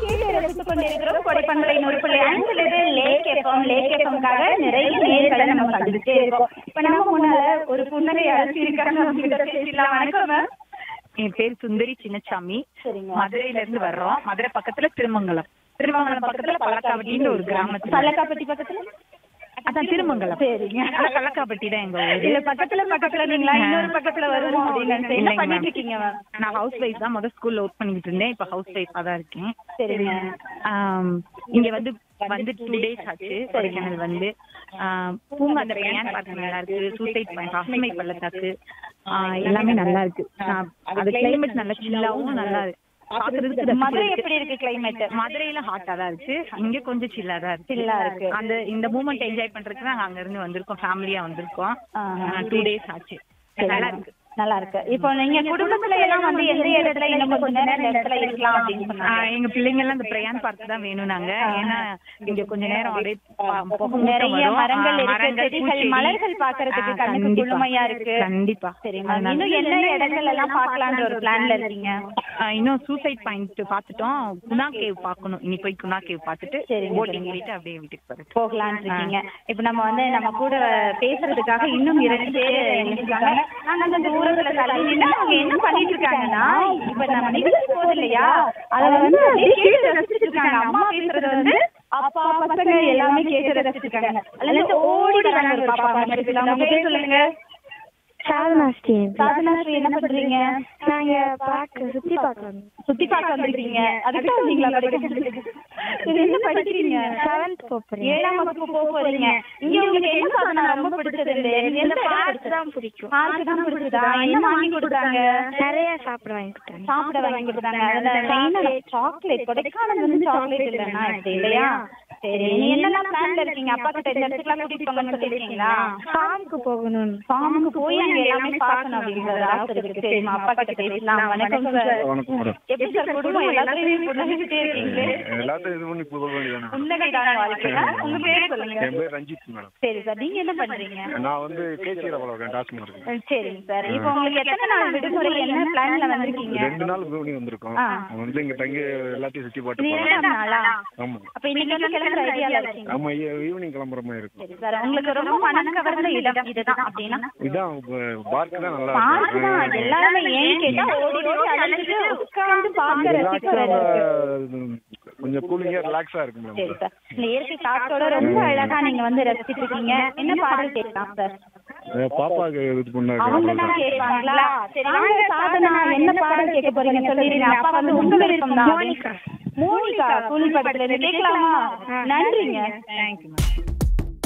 கேட்டு ரசித்துக் கொண்டிருக்கிறோம் கொடைப்பண்பலை நூறுப்புள்ளி அஞ்சிலிருந்து லேக் எஃப்எம் லேக் எஃப்எம்காக நிறைய நேர்களை நம்ம சந்திச்சுட்டே இருக்கோம் இப்ப நம்ம முன்னால ஒரு புன்னகை அரசி இருக்காங்க அவங்க கிட்ட பேசிடலாம் வணக்கம் மேம் என் பேர் சுந்தரி சின்னசாமி சரிங்க மதுரையில இருந்து வர்றோம் மதுரை பக்கத்துல திருமங்கலம் திருமங்கலம் பக்கத்துல பழக்காவட்டின்னு ஒரு கிராமத்துல பல்லக்காப்பட்டி பக்கத்துல அதான் திருமங்கலம் சரிங்க ஆனா பழக்காப்பட்டி தான் எங்க ஊரு இல்ல பக்கத்துல பக்கத்துல நீங்களா இன்னொரு பக்கத்துல வருவோம் அப்படின்னு நினைச்சேன். என்ன இல்லைங்க பண்ணிட்டு ma'am. இருக்கீங்க மேம் நான் ஹவுஸ் ஒய்ஃப் தான் முதல் ஸ்கூல்ல ஒர்க் பண்ணிட்டு இருந்தேன் இப்ப ஹவுஸ் ஒய்ஃபா தான் இருக்கேன் சரிங்க ஆம், இங்க வந்து வந்து டூ டேஸ் ஆச்சு கொடைக்கானல் வந்து ஆம், பூங்கா அந்த பிரயான் பார்க்க நல்லா இருக்கு சூசைட் பாயிண்ட் பசுமை பள்ளத்தாக்கு ஆ, எல்லாமே நல்லா இருக்கு ஆ, அது கிளைமேட் நல்லா சில்லாவும் நல்லா இருக்கு பாக்குறதுக்கு மதுரை ரசிக்கிறதுக்கு. எப்படி இருக்கு கிளைமேட் மதுரையில ஹாட்டா தான் இருக்கு இங்க கொஞ்சம் சில்லா தான் இருக்கு சில்லா இருக்கு. அந்த இந்த மூமெண்ட் என்ஜாய் பண்றதுக்கு நாங்க அங்க இருந்து வந்திருக்கோம் ஃபேமிலியா வந்திருக்கோம் ஆஹா. டூ டேஸ் ஆச்சு நல்லா இருக்கு நல்லா இருக்கு இப்போ நீங்க குடும்பத்துல எல்லாம் வந்து எந்த இடத்துல இன்னும் கொஞ்ச நேரம் இந்த இடத்துல இருக்கலாம் அப்படின்னு ஆ, சொன்னாங்க எங்க பிள்ளைங்க எல்லாம் இந்த பிரயான் பார்க் தான் வேணும் நாங்க ஏன்னா இங்க கொஞ்ச நேரம் அப்படியே ப- புகை மூட்டம் நிறைய வரும். மரங்கள் ஆ, இருக்கு மரங்கள், செடிகள் பூச்செடி. மலர்கள் பாக்குறதுக்கு ஆ, கண்ணுக்கு கண்டிப்பா. குளுமையா இருக்கு கண்டிப்பா சரி மேம் அதனால- இன்னும் என்ன இடங்கள் எல்லாம் பார்க்கலான்ற ஒரு பிளான்ல இருக்கீங்க ஆ, இன்னும் சூசைட் பாயிண்ட் பாத்துட்டோம் குணா கேவ் பாக்கணும் இனி போய் குணா கேவ் பாத்துட்டு சரிங்க, போட்டிங் சரிங்க. போயிட்டு அப்படியே வீட்டுக்கு போறது போகலான்னு இருக்கீங்க இப்ப நம்ம வந்து நம்ம கூட பேசுறதுக்காக இன்னும் இரண்டு பேர் இருக்காங்க நாங்க அந்த தூரத்துல தள்ளி நின்னு அவங்க என்ன பண்ணிட்டு இருக்காங்கன்னா இப்ப நம்ம நிகழ்ச்சி போகுது இல்லையா அத வந்து அப்படியே கேட்டு ரசிச்சுட்டு இருக்காங்க அம்மா பேசுறது வந்து அப்பா பசங்க எல்லாமே கேட்டு ரசிச்சுட்டு இருக்காங்க அதுல இருந்து ஓடி வராங்க ஒரு பாப்பா அவங்க பேசலாம் அவங்க பேர் சொல்லுங்க சாதனா ஸ்ரீ சாதனா ஸ்ரீ என்ன பண்றீங்க நாங்க பார்க்க சுத்தி பார்க்க வந்தோம் சுத்தி பார்க்க வந்திருக்கீங்க அதுக்கு வந்தீங்களா படிக்கிறதுக்கு சரி, என்ன படிக்கிறீங்க செவன்த் போறேன் ஏழாம் வகுப்பு போக போறீங்க இங்க உங்களுக்கு என்ன சாதனம் ரொம்ப பிடிச்சது இந்த எந்த பார்க் தான் பிடிக்கும் பார்க் தான் பிடிச்சதா என்ன வாங்கி கொடுத்தாங்க நிறைய சாப்பிட வாங்கி கொடுத்தாங்க சாப்பிட வாங்கி கொடுத்தாங்க அதுல மெயினா சாக்லேட் கொடைக்கானல் வந்து சாக்லேட் இல்லைன்னா இப்படி இல்லையா சரி நீ என்னெல்லாம் பிளான்ல இருக்கீங்க அப்பா கிட்ட இந்த இடத்துக்குலாம் கூட்டிட்டு போங்கன்னு சொல்லிருக்கீங்களா ஃபார்முக்கு போகணும்னு ஃபார்முக்கு போய் அங்க எல்லாமே பார்க்கணும் அப்படிங்கறது ஆசை இருக்கு சரிம்மா அப்பா கிட்ட பேசலாம் வணக்கம் சார் வணக்கம் மேடம் எப்படி சார் குடும்பம் எல்லாத்தையும் புன்னகிட்டே இருக்கீங்களே எல்லாத்தையும் இது பண்ணி புகழ் வேண்டியதானே புன்னகைதான வாழ்க்கையா உங்க பேர் சொல்லுங்க என் பேர் ரஞ்சித் மேடம் சரி சார் நீங்க என்ன பண்றீங்க நான் வந்து கேசியில் வளர்க்கேன் டாஸ்மார்க் அஹ் சரிங்க சார் இப்போ உங்களுக்கு எத்தனை நாள் விடுமுறை என்ன பிளான்ல வந்திருக்கீங்க ரெண்டு நாள் விவனி வந்திருக்கோம் ஆ. வந்து இங்க தங்கி எல்லாத்தையும் சுத்தி இது பார்த்து போகலாம் இரண்டாம் நாளா ஆமா அப்ப இன்னைக்கு வந்து கிளம்புற ஐடியால இருக்கீங்க ஆமா ஈவினிங் கிளம்புற மாதிரி இருக்கும் சரி சார் உங்களுக்கு ரொம்ப மனம் கவர்ந்த இடம் இதுதான் அப்படின்னா இதான் பார்க் தான் நல்லா பார்க் தான் இருக்கும் எல்லாருமே ஏன் கேட்டா ஓடி ஓடி அழைச்சிட்டு உட்கார்ந்து பார்க்க ரசிக்க ரிலாக்ஸா இருக்கு கொஞ்சம் கூலிங்கா ரிலாக்ஸா இருக்கும் சரி மேடம் சார் இந்த இயற்கை காற்றோட ரொம்ப அழகா நீங்க வந்து ரசிச்சிட்டு இருக்கீங்க என்ன பாடல் கேட்கலாம் சார் பாப்பாக்கு இது அவங்க பண்ண தான் கேட்பாங்களா சரி வாங்க சாதனா என்ன பாடல் கேட்க போறீங்க சொல்லிடுங்க அப்பா வந்து உங்க விருப்பம் தான் மோனிகா கூலி படத்துல இருந்து கேட்கலாமா நன்றிங்க தேங்க்யூ மேம்